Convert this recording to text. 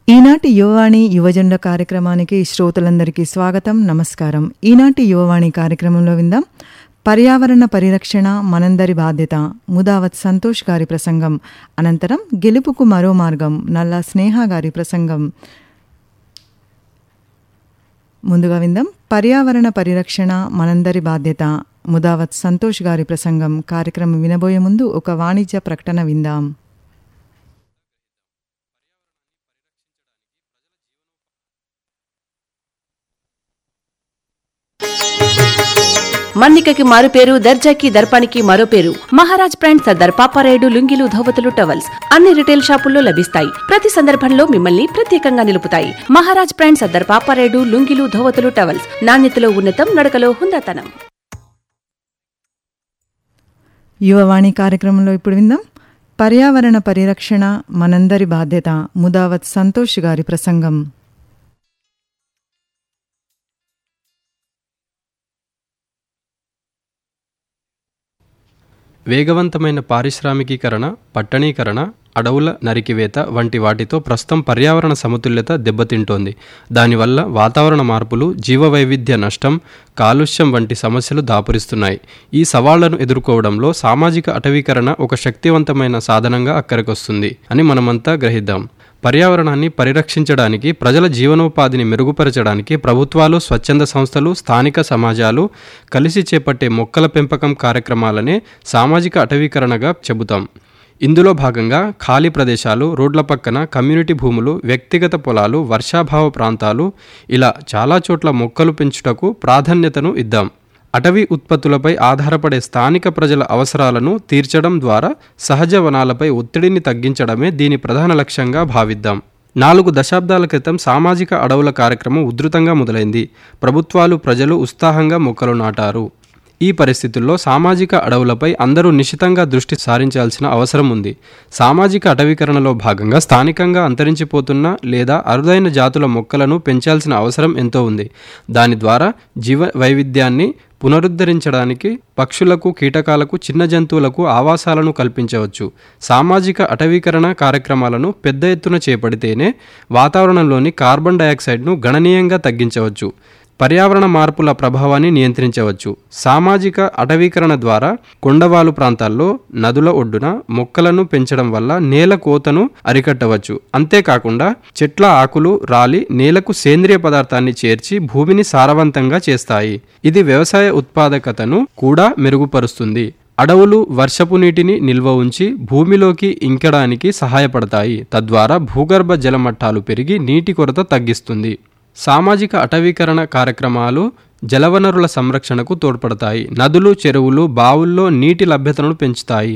ఈనాటి యువవాణి యువజెండ కార్యక్రమానికి శ్రోతలందరికీ స్వాగతం నమస్కారం ఈనాటి యువవాణి కార్యక్రమంలో విందాం పర్యావరణ పరిరక్షణ మనందరి బాధ్యత ముదావత్ సంతోష్ గారి ప్రసంగం అనంతరం గెలుపుకు మరో మార్గం నల్లా స్నేహ గారి ప్రసంగం ముందుగా విందాం పర్యావరణ పరిరక్షణ మనందరి బాధ్యత ముదావత్ సంతోష్ గారి ప్రసంగం కార్యక్రమం వినబోయే ముందు ఒక వాణిజ్య ప్రకటన విందాం మన్నికకి మారు పేరు దర్జాకి దర్పానికి మరో పేరు మహారాజ్ బ్రాండ్ సర్దార్ పాపారాయుడు లుంగిలు ధోవతులు టవల్స్ అన్ని రిటైల్ షాపుల్లో లభిస్తాయి ప్రతి సందర్భంలో మిమ్మల్ని ప్రత్యేకంగా నిలుపుతాయి మహారాజ్ బ్రాండ్ సర్దార్ పాపారాయుడు లుంగిలు ధోవతులు టవల్స్ నాణ్యతలో ఉన్నతం నడకలో హుందాతనం యువవాణి కార్యక్రమంలో ఇప్పుడు విందాం పర్యావరణ పరిరక్షణ మనందరి బాధ్యత ముదావత్ సంతోష్ గారి ప్రసంగం వేగవంతమైన పారిశ్రామికీకరణ పట్టణీకరణ అడవుల నరికివేత వంటి వాటితో ప్రస్తుతం పర్యావరణ సమతుల్యత దెబ్బతింటోంది దానివల్ల వాతావరణ మార్పులు జీవవైవిధ్య నష్టం కాలుష్యం వంటి సమస్యలు దాపురిస్తున్నాయి ఈ సవాళ్లను ఎదుర్కోవడంలో సామాజిక అటవీకరణ ఒక శక్తివంతమైన సాధనంగా అక్కడికొస్తుంది అని మనమంతా గ్రహిద్దాం పర్యావరణాన్ని పరిరక్షించడానికి ప్రజల జీవనోపాధిని మెరుగుపరచడానికి ప్రభుత్వాలు స్వచ్ఛంద సంస్థలు స్థానిక సమాజాలు కలిసి చేపట్టే మొక్కల పెంపకం కార్యక్రమాలనే సామాజిక అటవీకరణగా చెబుతాం ఇందులో భాగంగా ఖాళీ ప్రదేశాలు రోడ్ల పక్కన కమ్యూనిటీ భూములు వ్యక్తిగత పొలాలు వర్షాభావ ప్రాంతాలు ఇలా చాలా చోట్ల మొక్కలు పెంచుటకు ప్రాధాన్యతను ఇద్దాం అటవీ ఉత్పత్తులపై ఆధారపడే స్థానిక ప్రజల అవసరాలను తీర్చడం ద్వారా సహజ వనాలపై ఒత్తిడిని తగ్గించడమే దీని ప్రధాన లక్ష్యంగా భావిద్దాం నాలుగు దశాబ్దాల క్రితం సామాజిక అడవుల కార్యక్రమం ఉధృతంగా మొదలైంది ప్రభుత్వాలు ప్రజలు ఉత్సాహంగా మొక్కలు నాటారు ఈ పరిస్థితుల్లో సామాజిక అడవులపై అందరూ నిశితంగా దృష్టి సారించాల్సిన అవసరం ఉంది సామాజిక అటవీకరణలో భాగంగా స్థానికంగా అంతరించిపోతున్న లేదా అరుదైన జాతుల మొక్కలను పెంచాల్సిన అవసరం ఎంతో ఉంది దాని ద్వారా జీవ వైవిధ్యాన్ని పునరుద్ధరించడానికి పక్షులకు కీటకాలకు చిన్న జంతువులకు ఆవాసాలను కల్పించవచ్చు సామాజిక అటవీకరణ కార్యక్రమాలను పెద్ద ఎత్తున చేపడితేనే వాతావరణంలోని కార్బన్ డయాక్సైడ్ను గణనీయంగా తగ్గించవచ్చు పర్యావరణ మార్పుల ప్రభావాన్ని నియంత్రించవచ్చు సామాజిక అటవీకరణ ద్వారా కొండవాలు ప్రాంతాల్లో నదుల ఒడ్డున మొక్కలను పెంచడం వల్ల నేల కోతను అరికట్టవచ్చు అంతేకాకుండా చెట్ల ఆకులు రాలి నేలకు సేంద్రియ పదార్థాన్ని చేర్చి భూమిని సారవంతంగా చేస్తాయి ఇది వ్యవసాయ ఉత్పాదకతను కూడా మెరుగుపరుస్తుంది అడవులు వర్షపు నీటిని నిల్వ ఉంచి భూమిలోకి ఇంకడానికి సహాయపడతాయి తద్వారా భూగర్భ జలమట్టాలు పెరిగి నీటి కొరత తగ్గిస్తుంది సామాజిక అటవీకరణ కార్యక్రమాలు జలవనరుల సంరక్షణకు తోడ్పడతాయి నదులు చెరువులు బావుల్లో నీటి లభ్యతను పెంచుతాయి